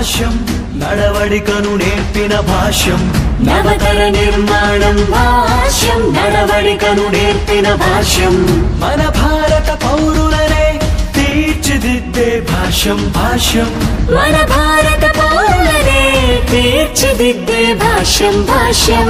భాష్యం నడవడికను నేర్పిన భాష్యం నవతర నిర్మాణం భాష్యం నడవడికను నేర్పిన భాష్యం మన భారత పౌరులనే తీర్చిదిద్దే భాష్యం భాష్యం మన భారత పౌరులనే తీర్చిదిద్దే భాష్యం భాష్యం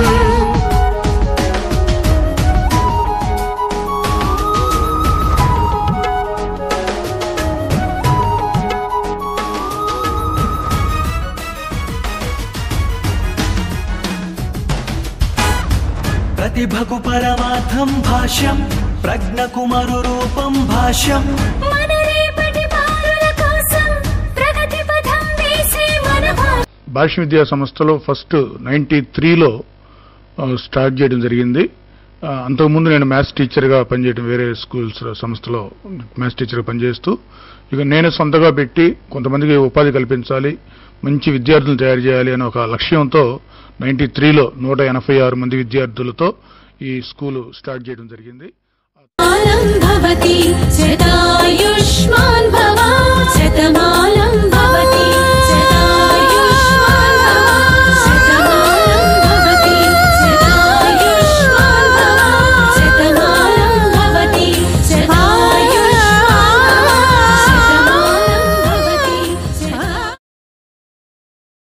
ప్రతిభకు పరమార్థం భాష్యం ప్రజ్ఞకు మరురూపం భాష్యం మన రేపటి పౌరుల కోసం ప్రగతి పథం వేసే మన భారత భాష్య విద్యా సంస్థలో ఫస్ట్ నైంటీ త్రీలో స్టార్ట్ చేయడం జరిగింది ఆ, అంతకుముందు నేను మ్యాథ్స్ టీచర్గా పనిచేయడం వేరే స్కూల్స్ సంస్థలో మ్యాథ్స్ టీచర్గా పనిచేస్తూ ఇక నేను సొంతగా పెట్టి కొంతమందికి ఉపాధి కల్పించాలి మంచి విద్యార్థులను తయారు చేయాలి అనే ఒక లక్ష్యంతో నైంటీ త్రీలో నూట ఎనభై ఆరు మంది విద్యార్థులతో ఈ స్కూలు స్టార్ట్ చేయడం జరిగింది శతమానం భవతి శతాయుష్మాన్ భవ శతమానం